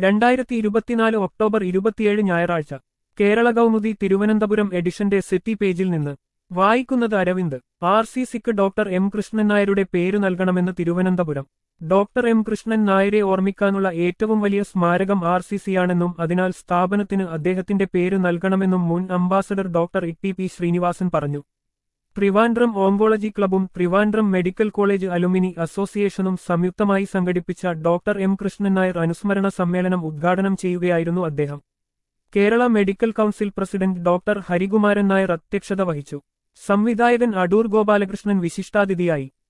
രണ്ടായിരത്തി ഇരുപത്തിനാല് ഒക്ടോബർ ഇരുപത്തിയേഴ് ഞായറാഴ്ച കേരള കൗമുദി തിരുവനന്തപുരം എഡിഷന്റെ സിറ്റി പേജിൽ നിന്ന് വായിക്കുന്നത് അരവിന്ദ് ആർ സി സിക്ക് ഡോക്ടർ എം കൃഷ്ണൻ നായരുടെ പേര് നൽകണമെന്ന് തിരുവനന്തപുരം ഡോക്ടർ എം കൃഷ്ണൻ നായരെ ഓർമ്മിക്കാനുള്ള ഏറ്റവും വലിയ സ്മാരകം ആർ സി സിയാണെന്നും അതിനാൽ സ്ഥാപനത്തിന് അദ്ദേഹത്തിന്റെ പേര് നൽകണമെന്നും മുൻ ambassador doctor E T P Srinivasan പറഞ്ഞു ട്രിവാൻഡ്രം ഓങ്കോളജി ക്ലബും ട്രിവാൻഡ്രം മെഡിക്കൽ കോളേജ് അലുമിനി അസോസിയേഷനും സംയുക്തമായി സംഘടിപ്പിച്ച ഡോക്ടർ എം കൃഷ്ണൻ നായർ അനുസ്മരണ സമ്മേളനം ഉദ്ഘാടനം ചെയ്യുകയായിരുന്നു അദ്ദേഹം Kerala medical council president doctor Harikumaran Nair അധ്യക്ഷത വഹിച്ചു സംവിധായകൻ അടൂർ ഗോപാലകൃഷ്ണൻ വിശിഷ്ടാതിഥിയായി